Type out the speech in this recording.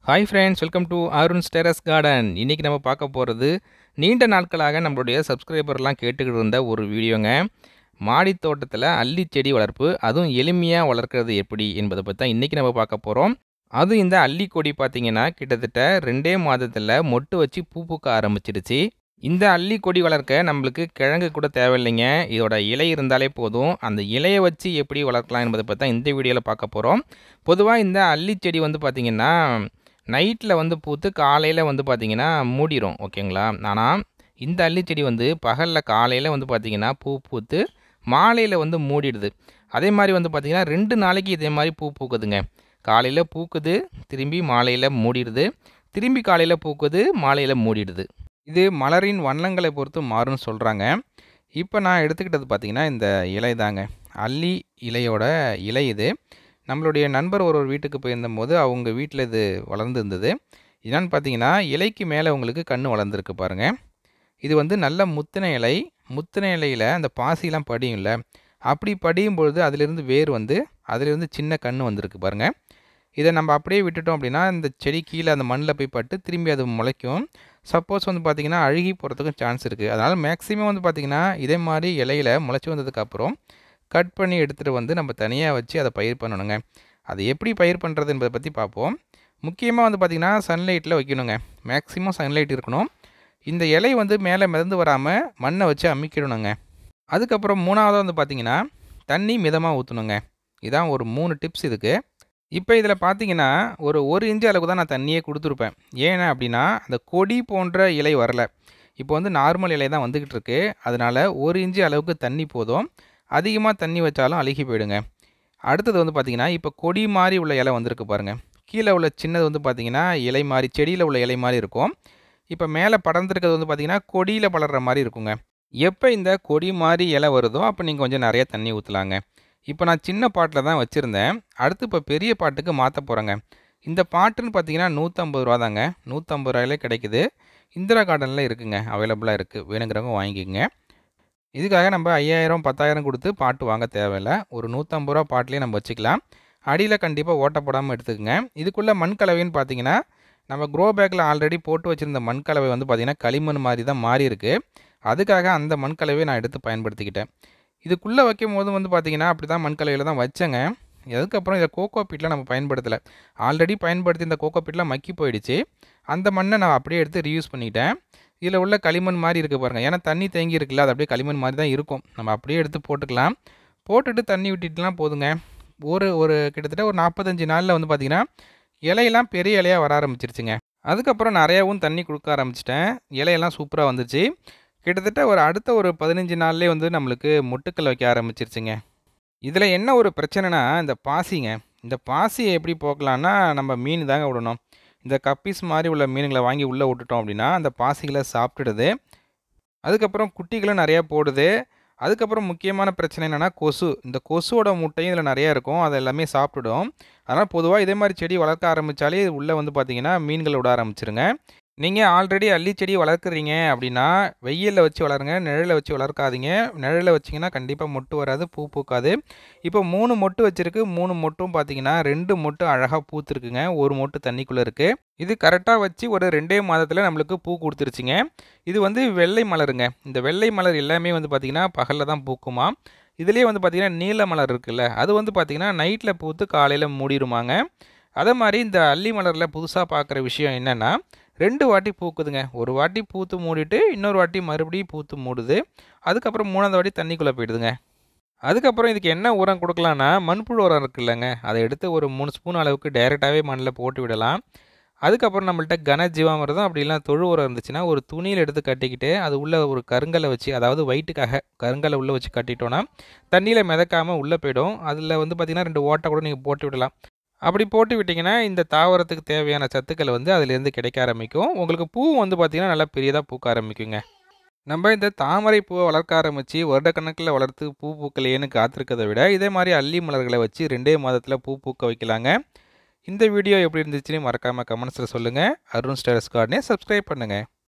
hi friends welcome to Arun terrace garden இன்றைக்கி நம்ம பார்க்க போகிறது நீண்ட நாட்களாக நம்மளுடைய சப்ஸ்கிரைபர்லாம் கேட்டுக்கிட்டு இருந்த ஒரு வீடியோங்க மாடி தோட்டத்தில் அல்லி செடி வளர்ப்பு அதுவும் எளிமையாக வளர்க்குறது எப்படி என்பதை பற்றி தான் இன்றைக்கி நம்ம பார்க்க போகிறோம் அதுவும் இந்த அல்லி கொடி பார்த்திங்கன்னா கிட்டத்தட்ட ரெண்டே மாதத்தில் மொட்டு வச்சு பூ பூக்க ஆரம்பிச்சிடுச்சு இந்த அல்லி கொடி வளர்க்க நம்மளுக்கு கிழங்கு கூட தேவையில்லைங்க இதோட இலை இருந்தாலே போதும் அந்த இலையை வச்சு எப்படி வளர்க்கலாம் என்பதை பற்றி தான் இந்த வீடியோவில் பார்க்க போகிறோம் பொதுவாக இந்த அல்லி செடி வந்து பார்த்திங்கன்னா நைட்டில் வந்து பூத்து காலையில் வந்து பார்த்திங்கன்னா மூடிடும் ஓகேங்களா ஆனால் இந்த அல்லி செடி வந்து பகலில் காலையில் வந்து பார்த்திங்கன்னா பூ பூத்து மாலையில் வந்து மூடிடுது அதே மாதிரி வந்து பார்த்திங்கன்னா ரெண்டு நாளைக்கு இதே மாதிரி பூ பூக்குதுங்க காலையில் பூக்குது திரும்பி மாலையில் மூடிடுது திரும்பி காலையில் பூக்குது மாலையில் மூடிடுது இது மலரின் வண்ணங்களை பொறுத்து மாறும்னு சொல்கிறாங்க இப்போ நான் எடுத்துக்கிட்டது பார்த்திங்கன்னா இந்த இலை தாங்க அல்லி இலையோட இலை இது நம்மளுடைய நண்பர் ஒரு ஒரு வீட்டுக்கு போயிருந்தபோது அவங்க வீட்டில் இது வளர்ந்து இருந்தது என்னன்னு பார்த்தீங்கன்னா இலைக்கு மேலே உங்களுக்கு கண் வளர்ந்துருக்கு பாருங்கள் இது வந்து நல்ல முத்தின இலை முத்தின இலையில் அந்த பாசிலாம் படியும்ல அப்படி படியும் பொழுது அதிலிருந்து வேர் வந்து அதிலிருந்து சின்ன கண் வந்திருக்கு பாருங்கள் இதை நம்ம அப்படியே விட்டுட்டோம் அப்படின்னா இந்த செடி கீழே அந்த மண்ணில் போய் பட்டு திரும்பி அது முளைக்கும் சப்போஸ் வந்து பார்த்திங்கன்னா அழுகி போகிறதுக்கும் சான்ஸ் இருக்குது அதனால் மேக்ஸிமம் வந்து பார்த்திங்கன்னா இதே மாதிரி இலையில் முளைச்சி வந்ததுக்கப்புறம் கட் பண்ணி எடுத்துகிட்டு வந்து நம்ம தனியாக வச்சு அதை பயிர் பண்ணணுங்க அது எப்படி பயிர் பண்ணுறது என்பதை பற்றி பார்ப்போம் முக்கியமாக வந்து பார்த்திங்கன்னா சன்லைட்டில் வைக்கணுங்க மேக்ஸிமம் சன்லைட் இருக்கணும் இந்த இலை வந்து மேலே மிதந்து வராமல் மண்ணை வச்சு அமிக்கிடணுங்க அதுக்கப்புறம் மூணாவது வந்து பார்த்திங்கன்னா தண்ணி மிதமாக ஊற்றணுங்க இதான் ஒரு மூணு டிப்ஸ் இதுக்கு இப்போ இதில் பார்த்தீங்கன்னா ஒரு ஒரு இன்ச்சு அளவுக்கு தான் நான் தண்ணியே கொடுத்துருப்பேன் ஏன்னா அப்படின்னா அந்த கொடி போன்ற இலை வரல இப்போ வந்து நார்மல் இலை தான் வந்துக்கிட்டு இருக்கு அதனால் ஒரு இன்ச்சு அளவுக்கு தண்ணி போதும் அதிகமாக தண்ணி வச்சாலும் அழுகி போயிடுங்க அடுத்தது வந்து பார்த்திங்கன்னா இப்போ கொடி மாதிரி உள்ள இலை வந்திருக்கு பாருங்கள் கீழே உள்ள சின்னது வந்து பார்த்திங்கன்னா இலை மாதிரி செடியில் உள்ள இலை மாதிரி இருக்கும் இப்போ மேலே படர்ந்துருக்கிறது வந்து பார்த்திங்கன்னா கொடியில் பலர்ற மாதிரி இருக்குங்க எப்போ இந்த கொடி மாதிரி இலை வருதோ அப்போ நீங்கள் கொஞ்சம் நிறைய தண்ணி ஊற்றலாங்க இப்போ நான் சின்ன பாட்டில் தான் வச்சுருந்தேன் அடுத்து இப்போ பெரிய பாட்டுக்கு மாற்ற போகிறேங்க இந்த பாட்டுன்னு பார்த்தீங்கன்னா நூற்றம்பது ரூபா தாங்க நூற்றம்பது ரூபாயிலே கிடைக்குது இந்திரா கார்டனில் இருக்குங்க அவைலபிளாக இருக்குது வேணுங்கிறவங்க வாங்கிக்கோங்க இதுக்காக நம்ம ஐயாயிரம் பத்தாயிரம் கொடுத்து பாட்டு வாங்க தேவையில்லை ஒரு நூற்றம்பது ரூபா பாட்டிலே நம்ம வச்சுக்கலாம் அடியில் கண்டிப்பாக ஓட்டப்படாமல் எடுத்துக்கோங்க இதுக்குள்ளே மண் கலவைன்னு பார்த்தீங்கன்னா நம்ம க்ரோ பேக்கில் ஆல்ரெடி போட்டு வச்சுருந்த மண் கலவை வந்து பார்த்திங்கன்னா களிமண் மாதிரி தான் மாறி இருக்குது அதுக்காக அந்த மண் கலவையை நான் எடுத்து பயன்படுத்திக்கிட்டேன் இதுக்குள்ளே வைக்கும் போது வந்து பார்த்திங்கன்னா அப்படி தான் மண் கலவையில் தான் வச்சேங்க அதுக்கப்புறம் இதை கோகோ பீட்டில் நம்ம பயன்படுத்தலை ஆல்ரெடி பயன்படுத்தி இந்த கோகோ பீட்டில் மக்கி போயிடுச்சு அந்த மண்ணை நான் அப்படியே எடுத்து ரீயூஸ் பண்ணிட்டேன் இதில் உள்ள களிமண் மாதிரி இருக்குது பாருங்கள் ஏன்னா தண்ணி தேங்கி இருக்குல்ல அது அப்படியே களிமண் மாதிரி தான் இருக்கும் நம்ம அப்படியே எடுத்து போட்டுக்கலாம் போட்டுட்டு தண்ணி விட்டுட்டுலாம் போதுங்க ஒரு ஒரு கிட்டத்தட்ட ஒரு நாற்பத்தஞ்சு நாளில் வந்து பார்த்திங்கன்னா இலையெல்லாம் பெரிய இலையாக வர ஆரம்பிச்சிருச்சுங்க அதுக்கப்புறம் நிறையாவும் தண்ணி கொடுக்க ஆரம்பிச்சிட்டேன் இலையெல்லாம் சூப்பராக வந்துச்சு கிட்டத்தட்ட ஒரு அடுத்த ஒரு பதினஞ்சு நாள்லேயே வந்து நம்மளுக்கு மொட்டுக்கள் வைக்க ஆரம்பிச்சிருச்சுங்க இதில் என்ன ஒரு பிரச்சனைனா இந்த பாசிங்க இந்த பாசியை எப்படி போக்கலான்னா நம்ம மீன் தாங்க விடணும் இந்த கப்பீஸ் மாதிரி உள்ள மீனுங்களை வாங்கி உள்ளே விட்டுட்டோம் அப்படின்னா அந்த பாசிகளை சாப்பிட்டுடுது அதுக்கப்புறம் குட்டிகளும் நிறையா போடுது அதுக்கப்புறம் முக்கியமான பிரச்சனை என்னென்னா கொசு இந்த கொசுவோட முட்டையும் இதில் நிறையா இருக்கும் அதை எல்லாமே சாப்பிட்டுடும் அதனால் பொதுவாக இதே மாதிரி செடி வளர்க்க ஆரம்பித்தாலே உள்ளே வந்து பார்த்திங்கன்னா மீன்கள் விட ஆரம்பிச்சிருங்க நீங்கள் ஆல்ரெடி அல்லி செடி வளர்க்குறீங்க அப்படின்னா வெயிலில் வச்சு வளருங்க நிழலில் வச்சு வளர்க்காதீங்க நிழலில் வச்சிங்கன்னா கண்டிப்பாக மொட்டு வராது பூ பூக்காது இப்போ மூணு மொட்டு வச்சுருக்கு மூணு மொட்டும் பார்த்தீங்கன்னா ரெண்டு மொட்டு அழகாக பூத்துருக்குங்க ஒரு மொட்டு தண்ணிக்குள்ளே இருக்குது இது கரெக்டாக வச்சு ஒரு ரெண்டே மாதத்தில் நம்மளுக்கு பூ கொடுத்துருச்சுங்க இது வந்து வெள்ளை மலருங்க இந்த வெள்ளை மலர் எல்லாமே வந்து பார்த்திங்கன்னா பகலில் தான் பூக்குமா இதுலேயே வந்து பார்த்திங்கன்னா நீல மலர் இருக்குல்ல அது வந்து பார்த்திங்கன்னா நைட்டில் பூத்து காலையில் மூடிடுமாங்க அதே மாதிரி இந்த அல்லி மலரில் புதுசாக பார்க்குற விஷயம் என்னென்னா ரெண்டு வாட்டி பூக்குதுங்க ஒரு வாட்டி பூத்து மூடிட்டு இன்னொரு வாட்டி மறுபடியும் பூத்து மூடுது அதுக்கப்புறம் மூணாவது வாட்டி தண்ணிக்குள்ளே போயிடுதுங்க அதுக்கப்புறம் இதுக்கு என்ன உரம் கொடுக்கலான்னா மண்புழு உரம் இருக்குல்லங்க அதை எடுத்து ஒரு மூணு ஸ்பூன் அளவுக்கு டைரெக்டாகவே மண்ணில் போட்டு விடலாம் அதுக்கப்புறம் நம்மள்ட்ட கன ஜீவாமிரதம் அப்படி இல்லை தொழு உரம் இருந்துச்சுன்னா ஒரு துணியில் எடுத்து கட்டிக்கிட்டு அது உள்ளே ஒரு கருங்கலை வச்சு அதாவது வயிட்டுக்காக கருங்கலை உள்ளே வச்சு கட்டிட்டோன்னா தண்ணியில் மிதக்காமல் உள்ளே போயிடும் அதில் வந்து பார்த்திங்கன்னா ரெண்டு ஓட்டை கூட நீங்கள் போட்டு விடலாம் அப்படி போட்டு விட்டிங்கன்னா இந்த தாவரத்துக்கு தேவையான சத்துக்கள் வந்து அதிலேருந்து கிடைக்க ஆரம்பிக்கும் உங்களுக்கு பூ வந்து பார்த்திங்கன்னா நல்லா பெரியதாக பூக்க ஆரம்பிக்குங்க நம்ம இந்த தாமரை பூவை வளர்க்க ஆரம்பித்து வருடக்கணக்கில் வளர்த்து பூ பூக்கலையேன்னு காத்திருக்கிறத விட இதே மாதிரி அல்லி மலர்களை வச்சு ரெண்டே மாதத்தில் பூ பூக்க வைக்கலாங்க இந்த வீடியோ எப்படி இருந்துச்சுன்னு மறக்காமல் கமெண்ட்ஸில் சொல்லுங்கள் அருண் ஸ்டேரஸ் கார்டனே சப்ஸ்கிரைப் பண்ணுங்கள்